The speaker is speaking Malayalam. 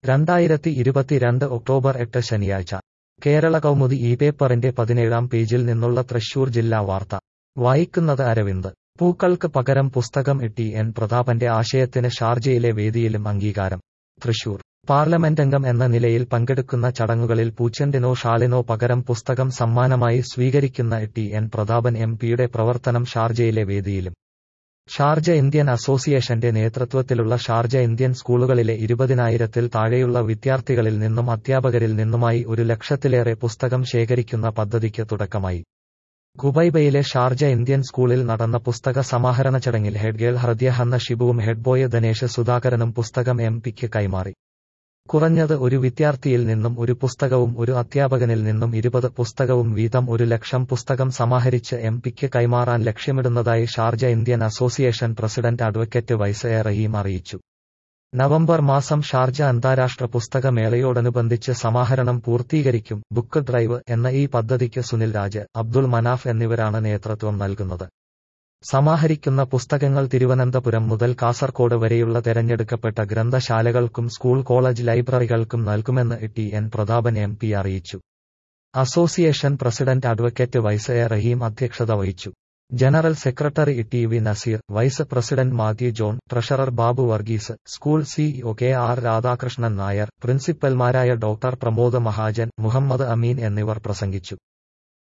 രണ്ടായിരത്തി ഇരുപത്തിരണ്ട് ഒക്ടോബർ എട്ട് ശനിയാഴ്ച കേരള കൗമുദി ഈ പേപ്പറിന്റെ പതിനേഴാം പേജിൽ നിന്നുള്ള തൃശൂർ ജില്ലാ വാർത്ത വായിക്കുന്നത് അരവിന്ദ് പൂക്കൾക്ക് പകരം പുസ്തകം ഇട്ടി എൻ പ്രതാപന്റെ ആശയത്തിന് ഷാർജയിലെ വേദിയിലും അംഗീകാരം തൃശൂർ പാർലമെന്റംഗം എന്ന നിലയിൽ പങ്കെടുക്കുന്ന ചടങ്ങുകളിൽ പൂച്ചെണ്ടിനോ ഷാളിനോ പകരം പുസ്തകം സമ്മാനമായി സ്വീകരിക്കുന്ന ടി എൻ പ്രതാപൻ എം പിയുടെ പ്രവർത്തനം ഷാർജയിലെ വേദിയിലും ഷാർജ ഇന്ത്യൻ അസോസിയേഷന്റെ നേതൃത്വത്തിലുള്ള ഷാർജ ഇന്ത്യൻ സ്കൂളുകളിലെ ഇരുപതിനായിരത്തിൽ താഴെയുള്ള വിദ്യാർത്ഥികളിൽ നിന്നും അധ്യാപകരിൽ നിന്നുമായി ഒരു ലക്ഷത്തിലേറെ പുസ്തകം ശേഖരിക്കുന്ന പദ്ധതിക്ക് തുടക്കമായി ഖുബൈബയിലെ ഷാർജ ഇന്ത്യൻ സ്കൂളിൽ നടന്ന പുസ്തക സമാഹരണ ചടങ്ങിൽ ഹെഡ്ഗേൾ ഹൃദയഹന്ന ഷിബുവും ഹെഡ്ബോയ് ദിനേശ് സുധാകരനും പുസ്തകം എം പിക്ക് കൈമാറി കുറഞ്ഞത് ഒരു വിദ്യാർത്ഥിയിൽ നിന്നും ഒരു പുസ്തകവും ഒരു അധ്യാപകനിൽ നിന്നും ഇരുപത് പുസ്തകവും വീതം ഒരു ലക്ഷം പുസ്തകം സമാഹരിച്ച് എം പിക്ക് കൈമാറാൻ ലക്ഷ്യമിടുന്നതായി Sharjah Indian association president advocate Y A Rahim അറിയിച്ചു നവംബർ മാസം ഷാർജ അന്താരാഷ്ട്ര പുസ്തക മേളയോടനുബന്ധിച്ച് സമാഹരണം പൂർത്തീകരിക്കും ബുക്ക് ഡ്രൈവ് എന്ന ഈ പദ്ധതിക്ക് സുനിൽ രാജ് അബ്ദുൾ മനാഫ് എന്നിവരാണ് നേതൃത്വം നൽകുന്നത് സമാഹരിക്കുന്ന പുസ്തകങ്ങൾ തിരുവനന്തപുരം മുതൽ കാസർകോട് വരെയുള്ള തെരഞ്ഞെടുക്കപ്പെട്ട ഗ്രന്ഥശാലകൾക്കും സ്കൂൾ കോളേജ് ലൈബ്രറികൾക്കും നൽകുമെന്ന് T N Prathapan M P അറിയിച്ചു association president advocate Y A Rahim അധ്യക്ഷത വഹിച്ചു general secretary T V Naseer vice president Mathew John treasurer Babu Varghese school CEO K R Radhakrishnan Nair പ്രിൻസിപ്പൽമാരായ ഡോക്ടർ പ്രമോദ് മഹാജൻ മുഹമ്മദ് അമീൻ എന്നിവർ പ്രസംഗിച്ചു